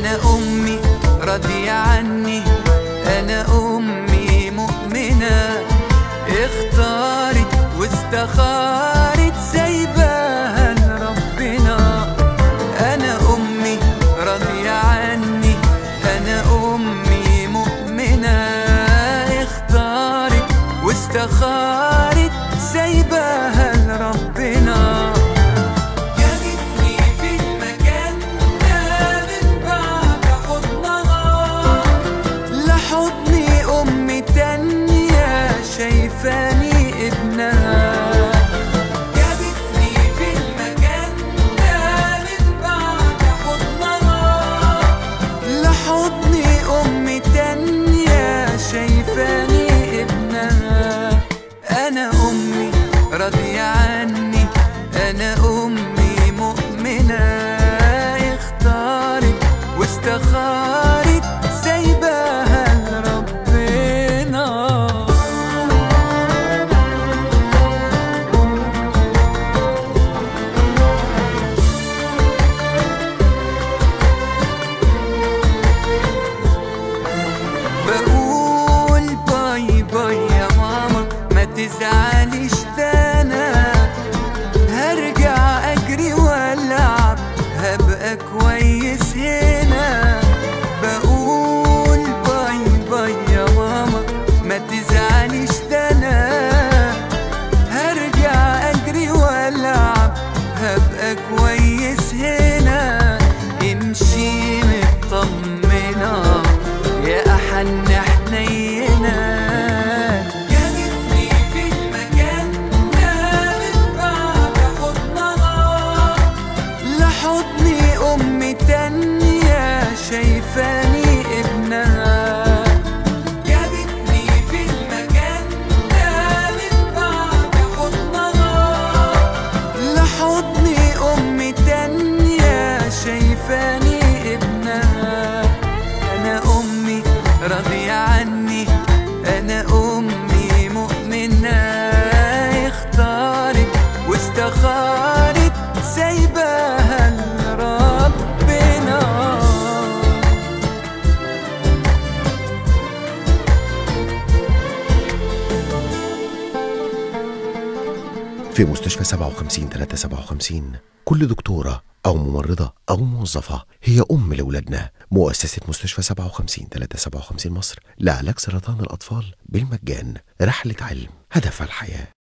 أنا أمي راضية عني أنا أمي مؤمنة اختارت واستخارت سايباها لربنا أنا أمي راضية عني أنا أمي مؤمنة اختارت واستخارت سايباها لربنا جابتني في المكان ده من بعد حضنها لحضني أمي تانية شايفاني ابنها جابتني في المكان ده من بعد حضنها لحضني أمي تانية شايفاني ابنها أنا أمي راضية عني أنا أمي مؤمنة اختارت واستخارت سايباها لربنا بقول باي باي يا ماما ما تزعليش ده انا هرجع اجري والعب هبقى كويس هنا بقول باي باي يا ماما ما تزعليش ده انا هرجع اجري والعب هبقى كويس هنا امشي مطمنه يا احن حنينه جابتني في المكان ده من بعد حضنها لحضني امي تانية شايفاني ابنها جابتني في المكان ده من بعد حضنها لحضني امي تانية شايفاني ابنها انا امي راضية عني انا امي مؤمنة اختارت واستخارت سايباها لربنا في مستشفى 57 357 كل دكتورة أو ممرضة أو موظفة هي أم لأولادنا مؤسسة مستشفى 57 357 مصر لعلاج سرطان الأطفال بالمجان رحلة علم هدف الحياة